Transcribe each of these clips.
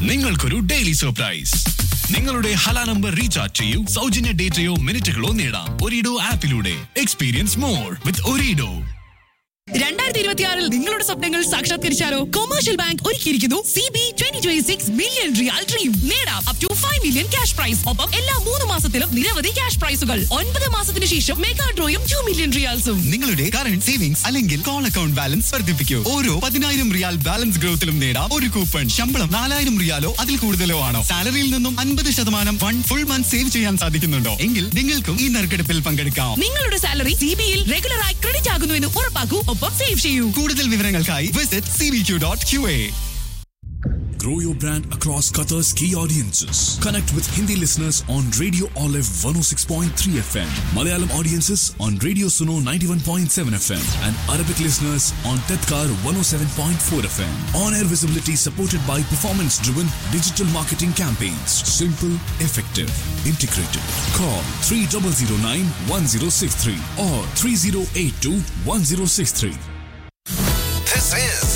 നിങ്ങൾക്കൊരു daily surprise നിങ്ങളുടെ Hala number recharge ചെയ്യൂ സൗജന്യ ഡേറ്റയോ മിനിറ്റുകളോ നേടാം ഒരിഡോ ആപ്പിലൂടെ എക്സ്പീരിയൻസ് മോർ വിത്ത് ഒരിഡോ രണ്ടായിരത്തി ഇരുപത്തിയാറിൽ നിങ്ങളുടെ സ്വപ്നങ്ങൾ സാക്ഷാത്കരിച്ചാലോ കൊമേഴ്ഷ്യൽ ബാങ്ക് ഒരുക്കിയിരിക്കുന്നു C B twenty twenty six million riyal dream നേടാം up to five million cash prize ഒപ്പം എല്ലാ മൂന്ന് മാസത്തിലും നിരവധി ക്യാഷ് പ്രൈസുകൾ ഒൻപത് മാസത്തിന് ശേഷം മെഗാ ഡ്രോയും ടു മില്യൺ റിയാൽസും നിങ്ങളുടെ കറന്റ് സേവിങ്സ് അല്ലെങ്കിൽ കോൾ അക്കൗണ്ട് ബാലൻസ് വർദ്ധിപ്പിക്കൂ ഓരോ പതിനായിരം റിയാൽ ബാലൻസ് ഗ്രോത്തിലും നേടാം ഒരു കൂപ്പൺ ശമ്പളം നാലായിരം റിയാലോ അതിൽ കൂടുതലോ ആണോ സാലറിയിൽ നിന്നും അൻപത് ശതമാനം ഫണ്ട് ഫുൾ മന്ത് സേവ് ചെയ്യാൻ സാധിക്കുന്നുണ്ടോ എങ്കിൽ നിങ്ങൾക്കും ഈ നറുക്കെടുപ്പിൽ പങ്കെടുക്കാം നിങ്ങളുടെ സാലറി സി ബിയിൽ റെഗുലറായി ക്രെഡിറ്റ് ആകുന്നുവെന്ന് ഉറപ്പാക്കൂ ഒപ്പം സേവ് ചെയ്യൂ കൂടുതൽ വിവരങ്ങൾക്കായി visit C V Q dot Q A Grow your brand across Qatar's key audiences. Connect with Hindi listeners on Radio Olive 106.3 FM, Malayalam audiences on Radio Suno 91.7 FM, and Arabic listeners on Tedkar 107.4 FM. On air visibility supported by performance driven digital marketing campaigns. Simple, effective, integrated. Call 3009 1063 or 3082 1063. This is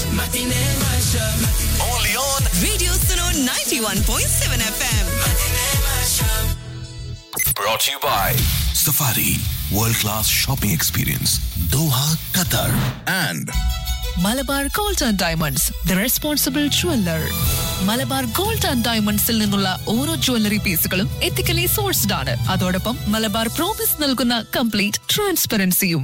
only on radio Suno 91.7 FM brought to you by Safari World Class Shopping Experience Doha, Qatar and Malabar gold and diamonds the responsible jeweller Malabar gold and ഡയമണ്ട്സിൽ നിന്നുള്ള ഓരോ jewellery പീസുകളും ethically sourced ആണ് അതോടൊപ്പം Malabar promise നൽകുന്ന complete ട്രാൻസ്പെറൻസിയും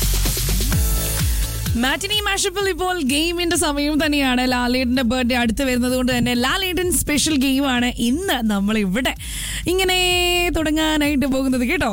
matinee മാഷപ്പിൽ ഇപ്പോൾ ഗെയിമിന്റെ സമയം തന്നെയാണ് ലാലേട്ടന്റെ ബർത്ത്ഡേ അടുത്ത് വരുന്നത് കൊണ്ട് തന്നെ ലാലേട്ടൻ സ്പെഷ്യൽ ഗെയിമാണ് ഇന്ന് നമ്മൾ ഇവിടെ ഇങ്ങനെ തുടങ്ങാനായിട്ട് പോകുന്നത് കേട്ടോ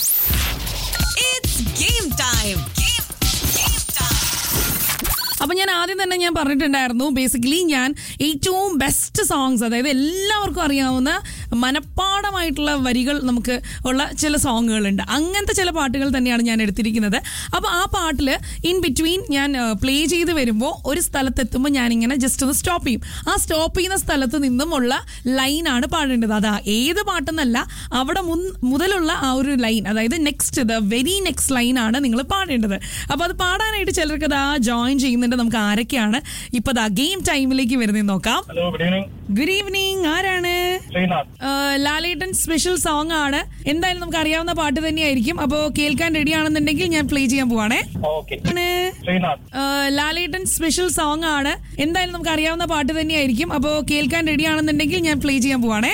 game time. Game, game time. അപ്പൊ ഞാൻ ആദ്യം തന്നെ ഞാൻ പറഞ്ഞിട്ടുണ്ടായിരുന്നു ബേസിക്കലി ഞാൻ ഏറ്റവും ബെസ്റ്റ് സോങ്സ് അതായത് എല്ലാവർക്കും അറിയാവുന്ന മനപ്പാടമായിട്ടുള്ള വരികൾ നമുക്ക് ഉള്ള ചില സോങ്ങുകളുണ്ട് അങ്ങനത്തെ ചില പാട്ടുകൾ തന്നെയാണ് ഞാൻ എടുത്തിരിക്കുന്നത് അപ്പോൾ ആ പാട്ടിൽ ഇൻ ബിറ്റ്വീൻ ഞാൻ പ്ലേ ചെയ്ത് വരുമ്പോൾ ഒരു സ്ഥലത്തെത്തുമ്പോൾ ഞാനിങ്ങനെ ജസ്റ്റ് ഒന്ന് സ്റ്റോപ്പ് ചെയ്യും ആ സ്റ്റോപ്പ് ചെയ്യുന്ന സ്ഥലത്ത് നിന്നുമുള്ള ലൈനാണ് പാടേണ്ടത് അതാ ഏത് പാട്ടെന്നല്ല അവിടെ മുൻ- മുതലുള്ള ആ ഒരു ലൈൻ അതായത് നെക്സ്റ്റ് ദ വെരി നെക്സ്റ്റ് ലൈനാണ് നിങ്ങൾ പാടേണ്ടത് അപ്പോൾ അത് പാടാനായിട്ട് ചിലർക്ക് അതാ ജോയിൻ ചെയ്യുന്നുണ്ട് നമുക്ക് ആരൊക്കെയാണ് ഇപ്പൊ ദാ ഗെയിം ടൈമിലേക്ക് വരുന്നത് നോക്കാം hello good evening good evening ആരാണ് ശ്രീനാഥ് ആ, ലാലേട്ടൻ സ്പെഷ്യൽ സോങ് ആണ് എന്തായാലും നമുക്ക് അറിയാവുന്ന പാട്ട് തന്നെയായിരിക്കും അപ്പോൾ കേൾക്കാൻ റെഡി ആണെന്നുണ്ടെങ്കിൽ ഞാൻ പ്ലേ ചെയ്യാൻ പോവാണേ ഓക്കെ ആണ്. ശ്രീനാഥ് ആ, ലാലേട്ടൻ സ്പെഷ്യൽ സോങ് ആണ് എന്തായാലും നമുക്ക് അറിയാവുന്ന പാട്ട് തന്നെയായിരിക്കും അപ്പോൾ കേൾക്കാൻ റെഡി ആണെന്നുണ്ടെങ്കിൽ ഞാൻ പ്ലേ ചെയ്യാൻ പോവാണേ